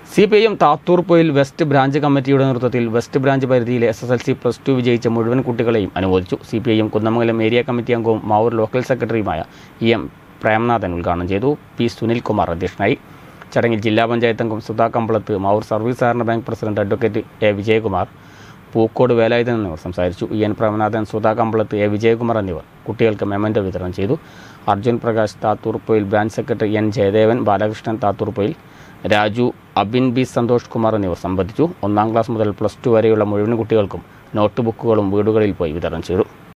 C P I M Thathoorpoyil west branch കമ്മിറ്റിയുടെ നേതൃത്വത്തിൽ west branch പരിധിയിലെ S S L C plus two വിജയിച്ച മുഴുവൻ കുട്ടികളെയും അനുമോദിച്ചു C P I M Kunnamangalam area committee അംഗവും മാവൂർ ലോക്കൽ സെക്രട്ടറിയുമായ ഇ എം പ്രേംനാഥൻ ഉദ്ഘാടനം ചെയ്തു പി സുനിൽകുമാർ അധ്യക്ഷനായി ചടങ്ങിൽ ജില്ലാ പഞ്ചായത്ത് അംഗം സുധാ കമ്പളത്ത് മാവൂർ സർവീസ് സഹകരണ bank president advocate A Vijayakumar Pookkode Velayudhan എന്നിവർ സംസാരിച്ചു E N Premanathan Sudha Kampalath A Vijayakumar എന്നിവർ കുട്ടികൾക്ക് മെമൻറ്റോ വിതരണം ചെയ്തു Arjun Prakash Thathoorpoyil branch secretary N Jayadevan Balakrishnan Thathoorpoyil Raju Abin B Santhosh Kumar എന്നിവർ സംബന്ധിച്ചു ഒന്നാം ക്ലാസ് മുതൽ പ്ലസ് ടു വരെയുള്ള മുഴുവൻ കുട്ടികൾക്കും നോട്ട് ബുക്കുകളും വീടുകളിൽ പോയി വിതരണം ചെയ്തു